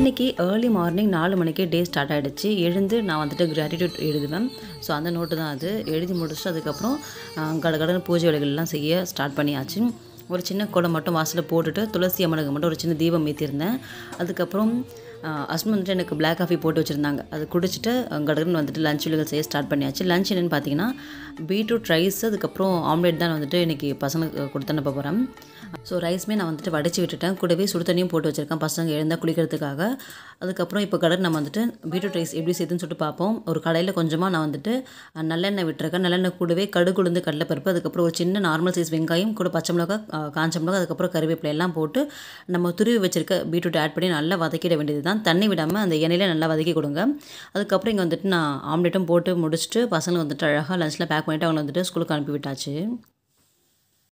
இன்றைக்கி early morning நாலு மணிக்கே டே ஸ்டார்ட் ஆகிடுச்சு எழுந்து நான் வந்துட்டு கிராட்டிடியூட் எழுதுவேன் ஸோ அந்த நோட்டு தான் அது எழுதி முடிச்சுட்டு அதுக்கப்புறம் ஆஹ், கடகடன்னு பூஜை வேலைகள்லாம் செய்ய ஸ்டார்ட் பண்ணியாச்சு ஒரு சின்ன குடம் மட்டும் வாசலில் போட்டுட்டு துளசி அம்மனுக்கு மட்டும் ஒரு சின்ன தீபம் ஏற்றிருந்தேன் அதுக்கப்புறம் ஹஸ்பண்ட் வந்துட்டு எனக்கு பிளாக் காஃபி போட்டு வச்சுருந்தாங்க அது குடிச்சிட்டு அஹ், கடகடன்னு வந்துட்டு லஞ்ச் வேலைகள் செய்ய ஸ்டார்ட் பண்ணியாச்சு லஞ்ச் என்னென்னு பார்த்தீங்கன்னா பீட்ரூட் ரைஸ் அதுக்கப்புறம் ஆம்லேட் தான் வந்துட்டு இன்றைக்கி பசங்களுக்கு கொடுத்து அனுப்ப போகிறேன் ஸோ ரைஸ்மே நான் வந்துட்டு வடிச்சு விட்டுட்டேன் கூடவே சுடு தண்ணியும் போட்டு வச்சுருக்கேன் பசங்க எழுந்தால் குளிக்கிறதுக்காக அதுக்கப்புறம் இப்போ கடல் நம்ம வந்துட்டு பீட்ரூட் ரைஸ் எப்படி செய்யுதுன்னு சொல்லிட்டு பார்ப்போம் ஒரு கடையில் கொஞ்சமாக நான் வந்துட்டு அஹ், நல்லெண்ணெய் விட்டுருக்கேன் நல்லெண்ணெய் கூடவே கடுகு உளுந்து கடலைப்பருப்பு அதுக்கப்புறம் ஒரு சின்ன நார்மல் சைஸ் வெங்காயம் கூட பச்சை மிளகா அஹ், காஞ்ச மிளகா அதுக்கப்புறம் கருவேப்பிலை எல்லாம் போட்டு நம்ம துருவி வச்சிருக்க பீட்ரூட் ஆட் பண்ணி நல்லா வதக்கிட வேண்டியது தான் தண்ணி விடாமல் அந்த எண்ணெயில நல்லா வதக்கி கொடுங்க அதுக்கப்புறம் இங்கே வந்துட்டு நான் ஆம்லேட்டும் போட்டு முடிச்சுட்டு பசங்களை வந்துட்டு அழகாக லஞ்சில் பேக் பண்ணிவிட்டு அவங்களை வந்துட்டு ஸ்கூலுக்கு அனுப்பி விட்டாச்சு